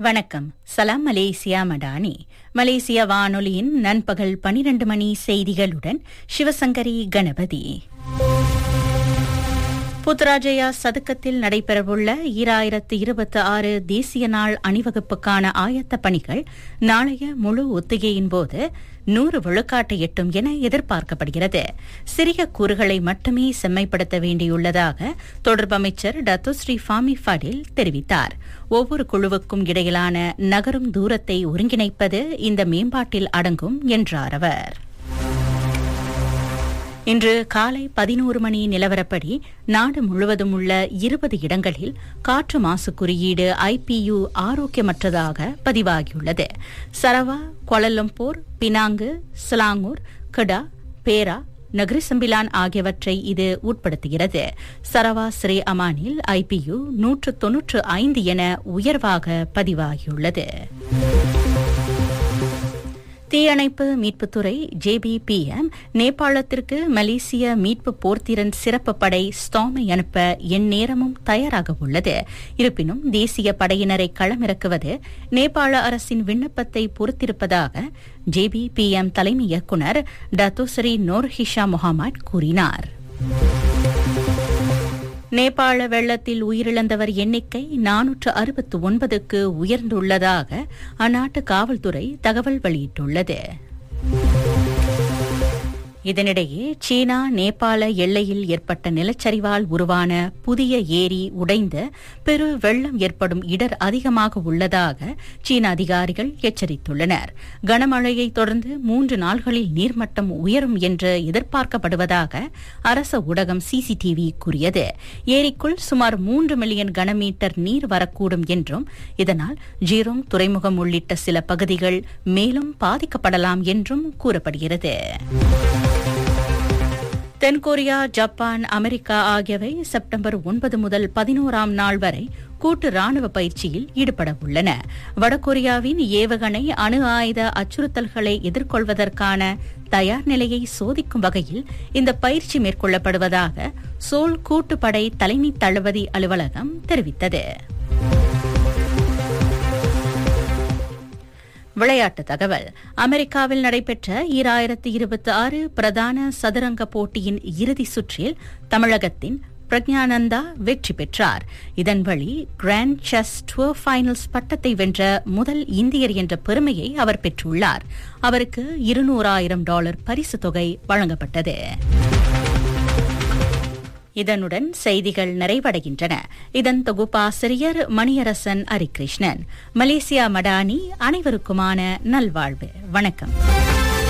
வணக்கம் சலாம் மலேசியா மடானி மலேசிய வானொலியின் நண்பகல் பனிரண்டு மணி செய்திகளுடன் சிவசங்கரி கணபதி புத்ராஜயா சதுக்கத்தில் நடைபெறவுள்ள ஈராயிரத்து இருபத்தி ஆறு தேசிய நாள் அணிவகுப்புக்கான ஆயத்த பணிகள் நாளைய முழு ஒத்திகையின் போது நூறு விழுக்காட்டை எட்டும் என எதிர்பார்க்கப்படுகிறது சிறிய கூறுகளை மட்டுமே செம்மைப்படுத்த வேண்டியுள்ளதாக தொடர்பு அமைச்சர் டத்துஸ்ரீ ஃபாமி ஃபடில் தெரிவித்தார் ஒவ்வொரு குழுவுக்கும் இடையிலான நகரும் தூரத்தை ஒருங்கிணைப்பது இந்த மேம்பாட்டில் அடங்கும் என்றார் அவர் இன்று காலை பதினோரு மணி நிலவரப்படி நாடு முழுவதும் உள்ள இருபது இடங்களில் காற்று மாசு குறியீடு ஐபியு ஆரோக்கியமற்றதாக பதிவாகியுள்ளது சரவா கொலலம்பூர் பினாங்கு சிலாங்கூர் கடா பேரா நகரிசம்பிலான் ஆகியவற்றை இது உட்படுத்துகிறது சரவா ஸ்ரே அமானில் ஐபியு நூற்று தொன்னூற்று ஐந்து என உயர்வாக பதிவாகியுள்ளது தீயணைப்பு மீட்புத்துறை ஜேபிபிஎம் நேபாளத்திற்கு மலேசிய மீட்பு போர்த்திறன் சிறப்பு படை ஸ்டாமை அனுப்ப எந்நேரமும் தயாராக உள்ளது இருப்பினும் தேசிய படையினரை களமிறக்குவது நேபாள அரசின் விண்ணப்பத்தை பொறுத்திருப்பதாக ஜேபிபிஎம் தலைமை இயக்குநர் டத்தோசரி நோர் ஹிஷா முகமது கூறினார் நேபாள வெள்ளத்தில் உயிரிழந்தவர் எண்ணிக்கை நானூற்று அறுபத்து ஒன்பதுக்கு உயர்ந்துள்ளதாக அந்நாட்டு காவல்துறை தகவல் வெளியிட்டுள்ளது இதனிடையே சீனா நேபாள எல்லையில் ஏற்பட்ட நிலச்சரிவால் உருவான புதிய ஏரி உடைந்து பெரு வெள்ளம் ஏற்படும் இடர் அதிகமாக உள்ளதாக சீன அதிகாரிகள் எச்சரித்துள்ளனர் கனமழையை தொடர்ந்து மூன்று நாள்களில் நீர்மட்டம் உயரும் என்று எதிர்பார்க்கப்படுவதாக அரச ஊடகம் சிசிடிவி கூறியது ஏரிக்குள் சுமார் மூன்று மில்லியன் கனமீட்டர் நீர் வரக்கூடும் என்றும் இதனால் ஜீரோங் துறைமுகம் உள்ளிட்ட சில பகுதிகள் மேலும் பாதிக்கப்படலாம் என்றும் கூறப்படுகிறது தென்கொரியா ஜப்பான் அமெரிக்கா ஆகியவை செப்டம்பர் ஒன்பது முதல் பதினோராம் நாள் வரை கூட்டு ராணுவ பயிற்சியில் ஈடுபட உள்ளன வடகொரியாவின் ஏவுகணை அணு ஆயுத அச்சுறுத்தல்களை எதிர்கொள்வதற்கான தயார் நிலையை சோதிக்கும் வகையில் இந்த பயிற்சி மேற்கொள்ளப்படுவதாக சோல் கூட்டுப்படை தலைமை தளபதி அலுவலகம் தெரிவித்தது விளையாட்டு தகவல் அமெரிக்காவில் நடைபெற்ற ஈராயிரத்து இருபத்தி ஆறு பிரதான சதுரங்க போட்டியின் இறுதி சுற்றில் தமிழகத்தின் பிரக்ஞானந்தா வெற்றி பெற்றார் இதன் வழி கிராண்ட் செஸ் டூர் ஃபைனல்ஸ் பட்டத்தை வென்ற முதல் இந்தியர் என்ற பெருமையை அவர் பெற்றுள்ளார் அவருக்கு இருநூறாயிரம் டாலர் பரிசு தொகை வழங்கப்பட்டது இதனுடன் செய்திகள் நிறைவடைகின்றன இதன் தொகுப்பாசிரியர் மணியரசன் ஹரிகிருஷ்ணன் மலேசியா மடானி அனைவருக்குமான நல்வாழ்வு வணக்கம்